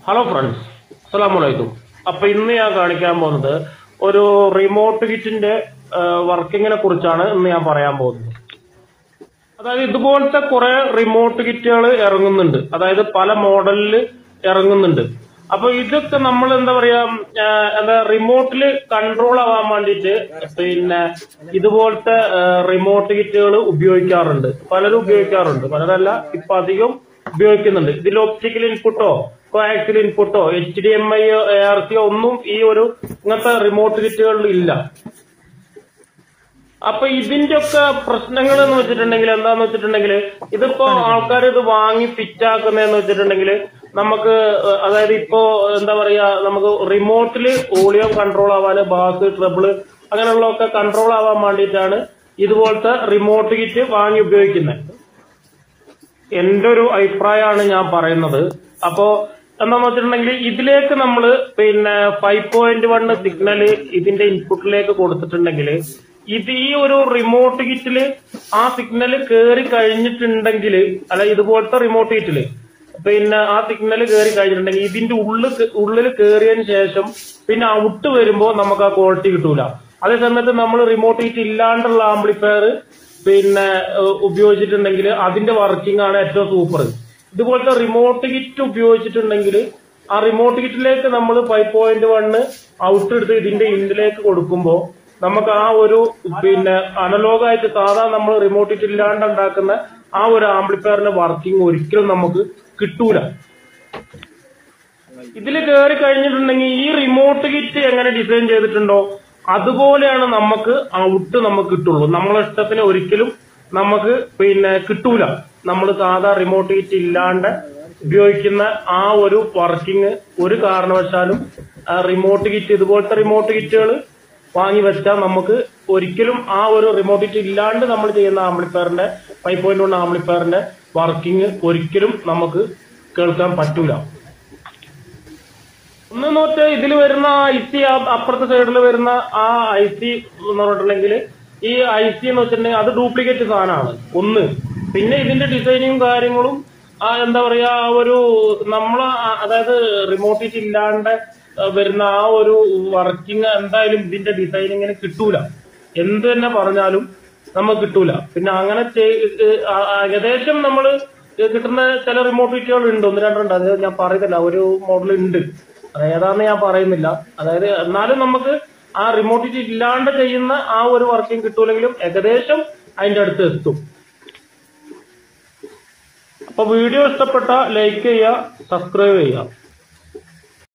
hello friends അസ്സലാമു അലൈക്കും അപ്പൊ ഇന്ന് ഞാൻ കാണിക്കാൻ പോകുന്നത് ഒരു റിമോട്ട് കിറ്റിന്റെ വർക്കിങ്ങിനെ കുറിച്ചാണ് ഇന്ന് ഞാൻ പറയാൻ പോകുന്നത് അതായത് ഇതുപോലത്തെ കുറെ റിമോട്ട് കിറ്റുകൾ ഇറങ്ങുന്നുണ്ട് അതായത് പല മോഡലിൽ ഇറങ്ങുന്നുണ്ട് അപ്പൊ ഇതൊക്കെ നമ്മൾ എന്താ പറയാ ആ, എന്താ റിമോട്ടിൽ കൺട്രോൾ ആവാൻ വേണ്ടിയിട്ട് പിന്നെ ഇതുപോലത്തെ റിമോട്ട് കിറ്റുകൾ ഉപയോഗിക്കാറുണ്ട് പലരും ഉപയോഗിക്കാറുണ്ട് പലരല്ല ഇപ്പൊ അധികം ഉപയോഗിക്കുന്നുണ്ട് ഇതിൽ ഒപ്റ്റിക്കൽ ഇൻപുട്ടോ കോയാക്സിൽ ഇൻപുട്ടോ H D M I A R C ഒന്നും ഈ ഒരു ഇങ്ങനത്തെ റിമോട്ട് കിറ്റുകളിൽ ഇല്ല അപ്പൊ ഇതിന്റെ ഒക്കെ പ്രശ്നങ്ങൾ എന്ന് വെച്ചിട്ടുണ്ടെങ്കിൽ എന്താന്ന് വെച്ചിട്ടുണ്ടെങ്കിൽ ഇതിപ്പോ ആൾക്കാർ ഇത് വാങ്ങി ഫിറ്റ് ആക്കുന്നതെന്ന് വെച്ചിട്ടുണ്ടെങ്കിൽ നമുക്ക് ഏഹ്, അതായത് ഇപ്പോ എന്താ പറയാ നമുക്ക് റിമോട്ടില് ഓഡിയോ കൺട്രോൾ ആവാന് ബാസ് ട്രബിള് അങ്ങനെയുള്ളതൊക്കെ കൺട്രോൾ ആവാൻ വേണ്ടിയിട്ടാണ് ഇതുപോലത്തെ റിമോട്ട് കിറ്റ് വാങ്ങി ഉപയോഗിക്കുന്നത് എന്റെ ഒരു അഭിപ്രായമാണ് ഞാൻ പറയുന്നത് അപ്പോ എന്താന്ന് വെച്ചിട്ടുണ്ടെങ്കിൽ ഇതിലേക്ക് നമ്മൾ പിന്നെ ഫൈവ് പോയിന്റ് വൺ സിഗ്നൽ ഇതിന്റെ ഇൻപുട്ടിലേക്ക് കൊടുത്തിട്ടുണ്ടെങ്കിൽ ഇത് ഈ ഒരു റിമോട്ട് കിറ്റില് ആ സിഗ്നൽ കയറി കഴിഞ്ഞിട്ടുണ്ടെങ്കിൽ അല്ല ഇതുപോലത്തെ റിമോട്ട് കിറ്റില് പിന്നെ ആ സിഗ്നൽ കയറി കഴിഞ്ഞിട്ടുണ്ടെങ്കിൽ ഇതിന്റെ ഉള്ളിൽ ഉള്ളിൽ കയറിയതിന് ശേഷം പിന്നെ ഔട്ട് വരുമ്പോൾ നമുക്ക് ആ ക്വാളിറ്റി കിട്ടൂല അതേ സമയത്ത് നമ്മൾ റിമോട്ട് കിറ്റ് ഇല്ലാണ്ടുള്ള ആംപ്ലിഫയർ പിന്നെ ഏഹ്, ഉപയോഗിച്ചിട്ടുണ്ടെങ്കിൽ അതിന്റെ വർക്കിംഗ് ആണ് ഏറ്റവും സൂപ്പർ ഇതുപോലത്തെ റിമോട്ട് കിറ്റ് ഉപയോഗിച്ചിട്ടുണ്ടെങ്കിൽ ആ റിമോട്ട് കിറ്റിലേക്ക് നമ്മൾ ഫൈവ് പോയിന്റ് വണ്ണ് ഔട്ട് എടുത്ത് ഇതിന്റെ ഇന്നിലേക്ക് കൊടുക്കുമ്പോൾ നമുക്ക് ആ ഒരു പിന്നെ അനലോഗ് ആയിട്ട് സാധാ നമ്മൾ റിമോട്ട് കിറ്റ് ഇല്ലാണ്ട് ഉണ്ടാക്കുന്ന ആ ഒരു ആംപ്ലിഫയറിന്റെ വർക്കിംഗ് ഒരിക്കലും നമുക്ക് കിട്ടൂല ഇതിൽ കയറി കഴിഞ്ഞിട്ടുണ്ടെങ്കിൽ ഈ റിമോട്ട് കിറ്റ് എങ്ങനെ ഡിസൈൻ ചെയ്തിട്ടുണ്ടോ അതുപോലെയാണ് നമുക്ക് ഔട്ട് നമുക്ക് കിട്ടുള്ളൂ നമ്മളെ ഇഷ്ടത്തിന് ഒരിക്കലും നമുക്ക് പിന്നെ കിട്ടൂല നമ്മൾ സാധാ റിമോട്ട് കിറ്റ് ഇല്ലാണ്ട് ഉപയോഗിക്കുന്ന ആ ഒരു വർക്കിംഗ് ഒരു കാരണവശാലും ആ റിമോട്ട് കിറ്റ് ഇതുപോലത്തെ റിമോട്ട് കിറ്റുകൾ വാങ്ങി വെച്ചാൽ നമുക്ക് ഒരിക്കലും ആ ഒരു റിമോട്ട് കിറ്റ് ഇല്ലാണ്ട് നമ്മൾ ചെയ്യുന്ന ആംപ്ലിഫയറിന്റെ ഫൈവ് പോയിന്റ് വൺ ആംപ്ലിഫയറിന്റെ വർക്കിംഗ് ഒരിക്കലും നമുക്ക് കേൾക്കാൻ പറ്റൂല ഒന്ന് നോട്ട് ഇതിൽ വരുന്ന ഐ സി അപ്പുറത്തെ സൈഡിൽ വരുന്ന ആ ഐ സി എന്ന് പറഞ്ഞിട്ടുണ്ടെങ്കിൽ ഈ ഐ സി എന്ന് വെച്ചിട്ടുണ്ടെങ്കിൽ അത് ഡ്യൂപ്ലിക്കേറ്റ് സാധനമാണ് ഒന്ന് പിന്നെ ഇതിന്റെ ഡിസൈനിങ്ങും കാര്യങ്ങളും ആ എന്താ പറയാ ആ ഒരു നമ്മളെ ആ- അതായത് റിമോട്ടിറ്റ് ഇല്ലാണ്ട് ആ, വരുന്ന ആ ഒരു വർക്കിംഗ് എന്തായാലും ഇതിന്റെ ഡിസൈനിങ്ങിന് കിട്ടൂല എന്ത് തന്നെ പറഞ്ഞാലും നമുക്ക് കിട്ടൂല പിന്നെ അങ്ങനെ ചെയ്- ഏഹ് ആ- ആ ഏകദേശം നമ്മൾ കിട്ടുന്ന ചില റിമോട്ട് കിറ്റുകൾ ഉണ്ട് ഒന്ന് രണ്ടുണ്ട് അത് ഞാൻ പറയുന്നില്ല ഒരു മോഡൽ ഉണ്ട് അത് ഏതാന്ന് ഞാൻ പറയുന്നില്ല അതായത് എന്നാലും നമുക്ക് ആ റിമോട്ട് കിറ്റ് ഇല്ലാണ്ട് ചെയ്യുന്ന ആ ഒരു വർക്കിംഗ് കിട്ടൂലെങ്കിലും ഏകദേശം അതിന്റെ അടുത്ത് എത്തും അപ്പൊ വീഡിയോ ഇഷ്ടപ്പെട്ട ലൈക്ക് ചെയ്യുക സബ്സ്ക്രൈബ് ചെയ്യുക